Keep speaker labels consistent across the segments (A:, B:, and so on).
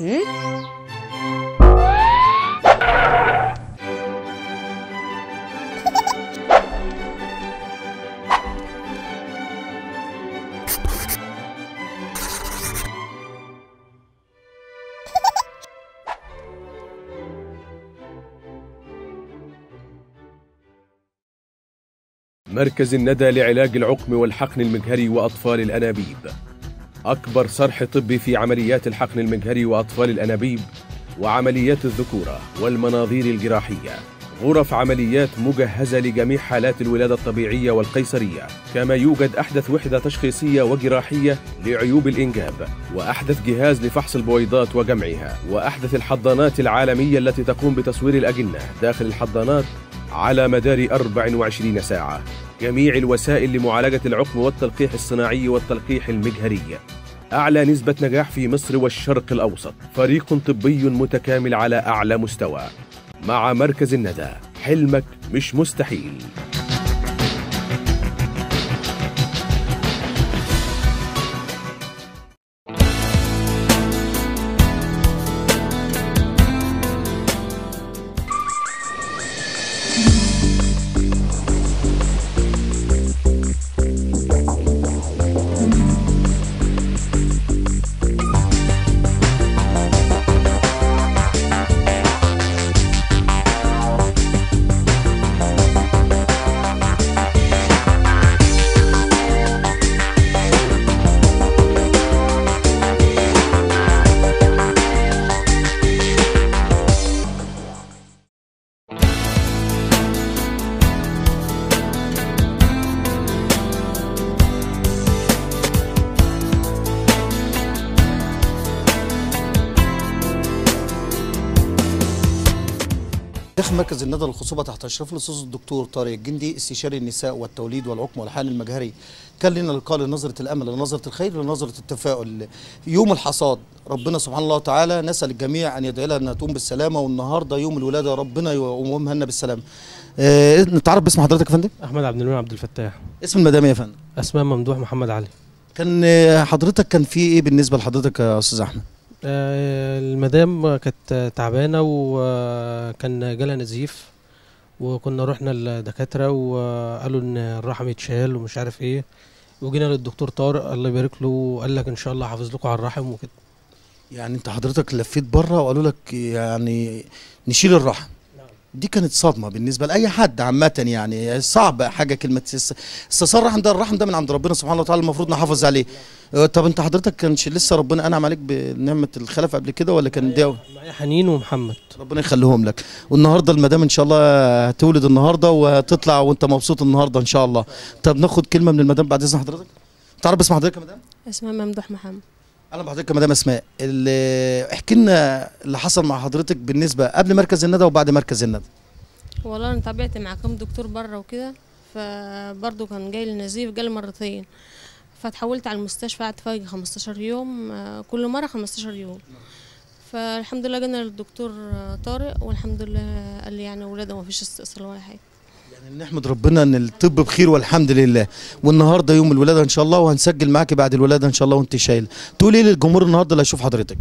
A: مركز الندى لعلاج العقم والحقن المجهري وأطفال الأنابيب أكبر صرح طبي في عمليات الحقن المجهري وأطفال الأنابيب وعمليات الذكورة والمناظير الجراحية غرف عمليات مجهزة لجميع حالات الولادة الطبيعية والقيصرية كما يوجد أحدث وحدة تشخيصية وجراحية لعيوب الإنجاب وأحدث جهاز لفحص البويضات وجمعها وأحدث الحضانات العالمية التي تقوم بتصوير الأجنة داخل الحضانات على مدار 24 ساعة جميع الوسائل لمعالجة العقم والتلقيح الصناعي والتلقيح المجهري أعلى نسبة نجاح في مصر والشرق الأوسط فريق طبي متكامل على أعلى مستوى مع مركز الندى حلمك مش مستحيل
B: داخل مركز الندى للخصوبة تحت إشراف الأستاذ الدكتور طارق الجندي استشاري النساء والتوليد والعقم والحقن المجهري كان لنا لقاء لنظرة الأمل لنظرة الخير لنظرة التفاؤل يوم الحصاد ربنا سبحانه الله وتعالى نسأل الجميع أن يدعي لها أنها تقوم بالسلامة والنهاردة يوم الولادة ربنا يقومها لنا بالسلامة آه نتعرف باسم حضرتك يا فندم
C: احمد عبد النور عبد الفتاح
B: اسم المدام يا فندم
C: اسماء ممدوح محمد علي
B: كان آه، حضرتك كان في إيه بالنسبة لحضرتك يا أستاذ أحمد
C: آه، المدام كانت تعبانه وكان جالها نزيف وكنا رحنا للدكاتره وقالوا ان الرحم يتشال ومش عارف ايه وجينا للدكتور طارق الله يبارك له قال لك ان شاء الله حافظ لكم على الرحم وكده
B: يعني أنت حضرتك لفيت بره وقالوا لك يعني نشيل الرحم دي كانت صدمه بالنسبه لاي حد عامه يعني صعب حاجه كلمه اس- استئصال الرحم ده الرحم ده من عند ربنا سبحانه وتعالى المفروض نحافظ عليه آه، طب انت حضرتك كانش لسه ربنا انعم عليك بنعمه الخلف قبل كده ولا كان ده
C: معايا حنين ومحمد
B: ربنا يخليهم لك والنهارده المدام ان شاء الله هتولد النهارده وهتطلع وانت مبسوط النهارده ان شاء الله طب ناخد كلمه من المدام بعد اذن حضرتك تعرف اسم حضرتك يا مدام
D: اسمها ممدوح محمد
B: اهلا بحضرتك يا مدام اسماء اللي- احكي لنا اللي حصل مع حضرتك بالنسبه قبل مركز الندى وبعد مركز الندى
D: والله انا تابعت مع كام دكتور بره وكده فبرضه كان جاي لي نزيف جالي مرتين فتحولت على المستشفى قعدت فيها 15 يوم آه، كل مره 15 يوم فالحمد لله جينا للدكتور آه، طارق والحمد لله قال لي يعني ولاده ما فيش استئصال ولا حاجه
B: يعني نحمد ربنا ان الطب بخير والحمد لله والنهارده يوم الولاده ان شاء الله وهنسجل معاكي بعد الولاده ان شاء الله وانت شايله تقولي ايه للجمهور النهارده اللي هيشوف حضرتك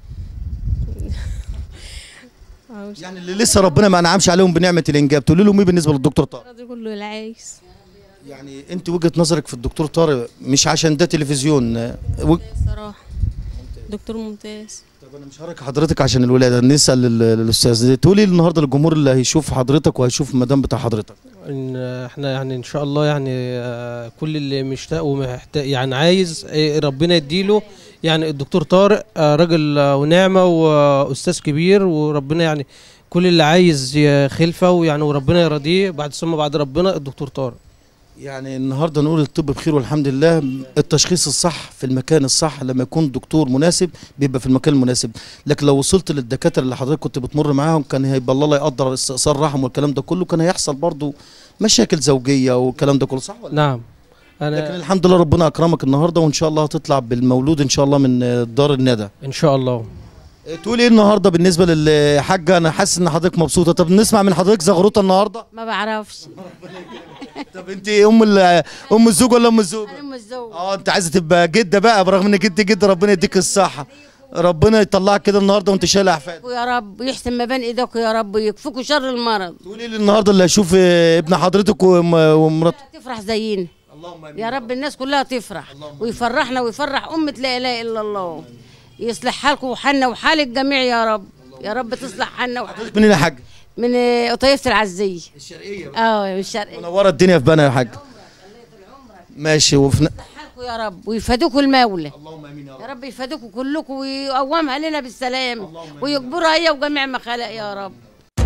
D: آه، مش
B: يعني اللي لسه ربنا ما انعمش عليهم بنعمه الانجاب تقولي لهم ايه بالنسبه للدكتور طارق
D: راضي كله العايز
B: يعني انت وجهه نظرك في الدكتور طارق مش عشان ده تلفزيون آه، و...
D: الصراحه دكتور ممتاز
B: طب انا مش هرك حضرتك عشان الولاده نسال لل- للاستاذ تقولي إيه النهارده للجمهور اللي هيشوف حضرتك وهيشوف المدام بتاع حضرتك
C: ان احنا يعني ان شاء الله يعني آه، كل اللي مشتاق ومحتاج يعني عايز آه، ربنا يديله يعني الدكتور طارق آه، راجل آه، ونعمه واستاذ كبير وربنا يعني كل اللي عايز ي- خلفه ويعني وربنا يرضيه بعد ثم بعد ربنا الدكتور طارق
B: يعني النهارده نقول الطب بخير والحمد لله التشخيص الصح في المكان الصح لما يكون دكتور مناسب بيبقى في المكان المناسب لكن لو وصلت للدكاتره اللي حضرتك كنت بتمر معاهم كان هيبقى الله لا يقدر استئصال رحم والكلام ده كله كان هيحصل برضو مشاكل زوجيه والكلام ده كله صح ولا
C: نعم
B: لكن
C: انا
B: الحمد لله ربنا اكرمك النهارده وان شاء الله هتطلع بالمولود ان شاء الله من آه، دار الندى
C: ان شاء الله
B: تقول ايه النهارده بالنسبه للحاجه انا حاسس ان حضرتك مبسوطه طب نسمع من حضرتك زغروطه النهارده
E: ما بعرفش
B: طب انت ام ال- ام الزوج ولا ام الزوج
E: انا ام الزوج
B: اه انت عايزه تبقى جده بقى برغم انك انت جده ربنا يديك الصحه ربنا يطلعك كده النهارده وانت شايل احفاد
E: ويا رب ويحسن ما بين ايدك يا رب ويكفوكوا شر المرض
B: تقولي لي النهارده اللي هيشوف آه، ابن حضرتك وم- ومرات
E: تفرح زينا
B: اللهم امين
E: يا رب الناس كلها تفرح ويفرحنا ويفرح أمة لا إله إلا الله يصلح حالكم وحالنا وحال الجميع يا رب يا رب تصلح حالنا وحال
B: منين يا حاج
E: من آه، قطيفة العزية
B: الشرقيه
E: اه من الشرقية
B: منوره الدنيا في بنا يا حاج ماشي وفي ن-
E: حالكم يا رب ويفادوكوا المولى
B: اللهم امين يا
E: يا رب يفادوكوا كلكم ويقومها لنا بالسلام ويكبرها هي وجميع ما خلق يا رب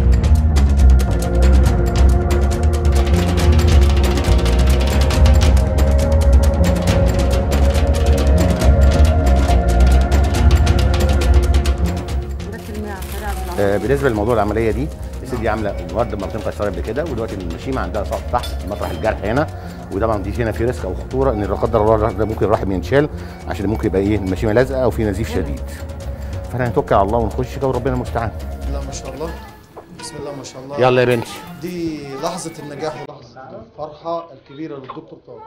F: آه، بالنسبه لموضوع العمليه دي الست دي عامله مواد مرتين قيصريه قبل كده ودلوقتي المشيمه عندها سقط تحت في مطرح الجرح هنا وطبعا دي هنا في ريسك او خطوره ان لا قدر الله الرحم ده ممكن الرحم ينشال عشان ممكن يبقى ايه المشيمه لازقه او في نزيف شديد فاحنا هنتوكل على الله ونخش كده وربنا المستعان
B: لا ما شاء الله بسم الله ما شاء الله
F: يلا يا بنتي
B: دي لحظة النجاح ولحظة الفرحة الكبيرة للدكتور طارق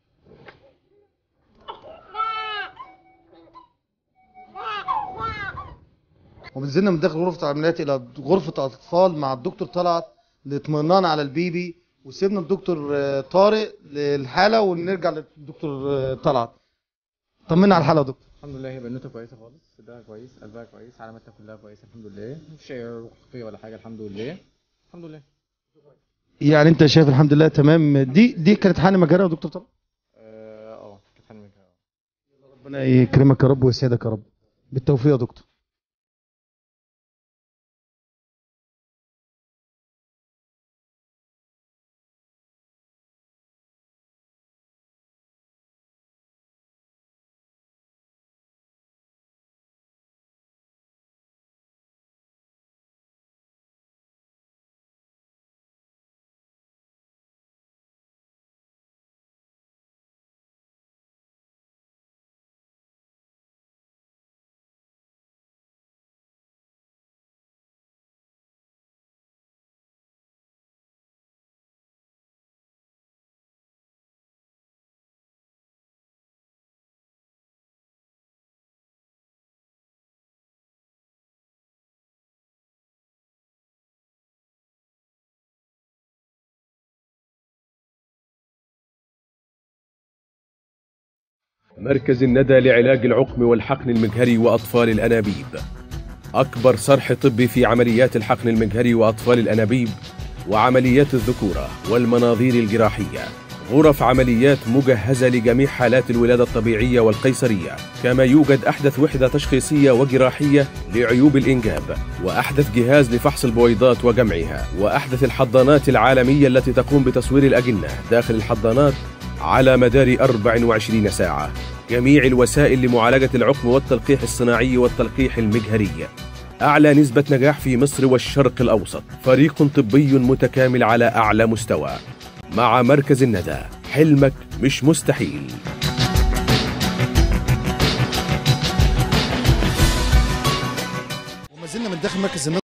B: وبنزلنا من داخل غرفة العمليات إلى غرفة أطفال مع الدكتور طلعت للاطمئنان على البيبي وسيبنا الدكتور آه، طارق للحالة ونرجع للدكتور آه، طلعت طمنا على الحالة يا دكتور
G: الحمد لله هي بنوته كويسه خالص صدرها كويس قلبها كويس علاماتها كلها كويسه الحمد لله مفيش اي روح خفيه ولا حاجه الحمد لله الحمد لله
B: يعني أنت شايف الحمد لله تمام دي دي كانت حالة مجرى يا دكتور طلعت
G: اه اه كانت حلمي كده
B: ربنا يكرمك يا رب ويسعدك يا رب بالتوفيق يا دكتور
A: مركز الندى لعلاج العقم والحقن المجهري وأطفال الأنابيب أكبر صرح طبي في عمليات الحقن المجهري وأطفال الأنابيب وعمليات الذكورة والمناظير الجراحية غرف عمليات مجهزة لجميع حالات الولادة الطبيعية والقيصرية كما يوجد أحدث وحدة تشخيصية وجراحية لعيوب الإنجاب وأحدث جهاز لفحص البويضات وجمعها وأحدث الحضانات العالمية التي تقوم بتصوير الأجنة داخل الحضانات على مدار 24 ساعة جميع الوسائل لمعالجة العقم والتلقيح الصناعي والتلقيح المجهري أعلى نسبة نجاح في مصر والشرق الأوسط فريق طبي متكامل على أعلى مستوى مع مركز الندى حلمك مش مستحيل
B: وما زلنا من داخل مركز الندى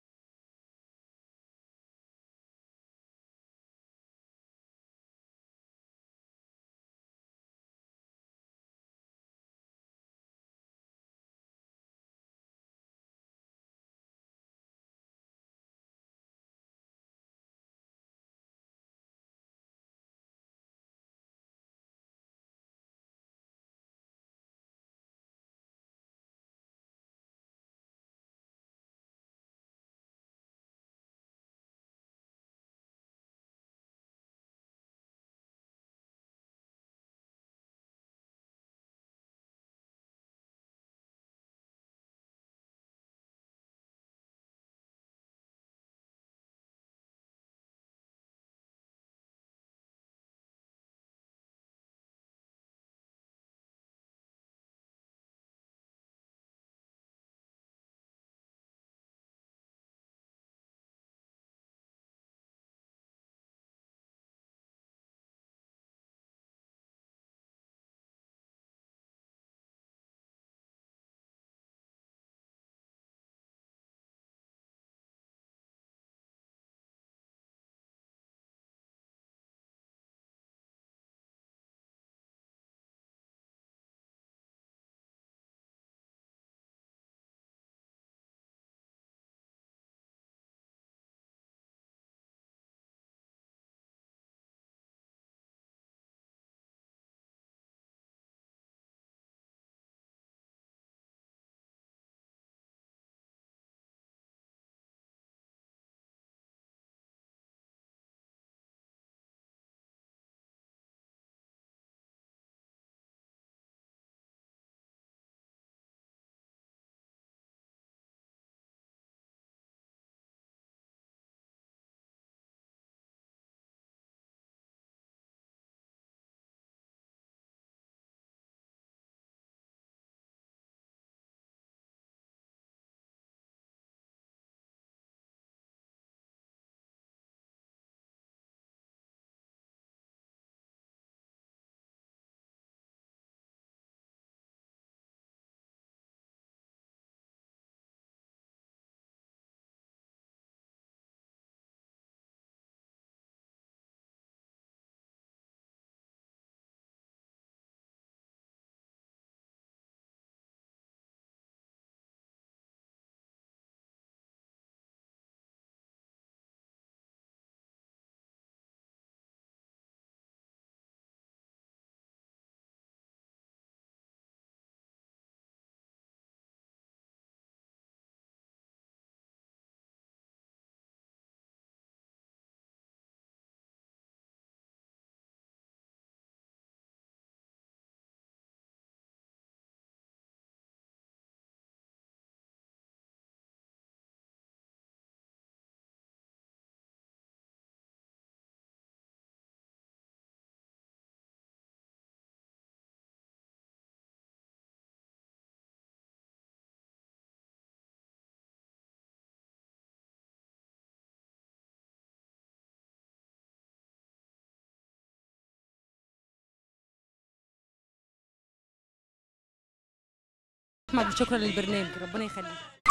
H: احمد وشكرا للبرنامج ربنا يخليك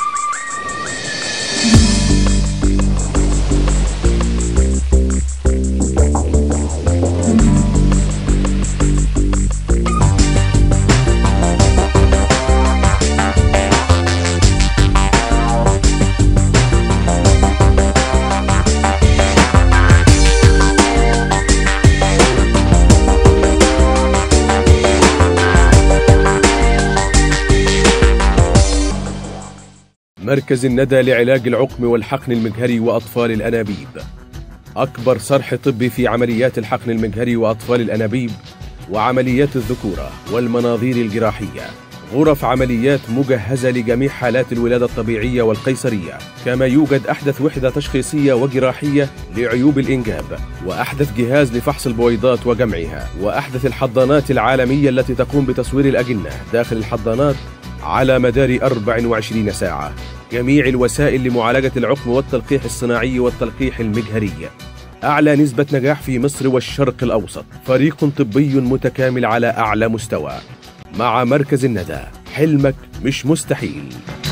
A: مركز الندى لعلاج العقم والحقن المجهري وأطفال الأنابيب أكبر صرح طبي في عمليات الحقن المجهري وأطفال الأنابيب وعمليات الذكورة والمناظير الجراحية غرف عمليات مجهزة لجميع حالات الولادة الطبيعية والقيصرية كما يوجد أحدث وحدة تشخيصية وجراحية لعيوب الإنجاب وأحدث جهاز لفحص البويضات وجمعها وأحدث الحضانات العالمية التي تقوم بتصوير الأجنة داخل الحضانات على مدار 24 ساعة جميع الوسائل لمعالجة العقم والتلقيح الصناعي والتلقيح المجهري أعلى نسبة نجاح في مصر والشرق الأوسط فريق طبي متكامل على أعلى مستوى مع مركز الندى حلمك مش مستحيل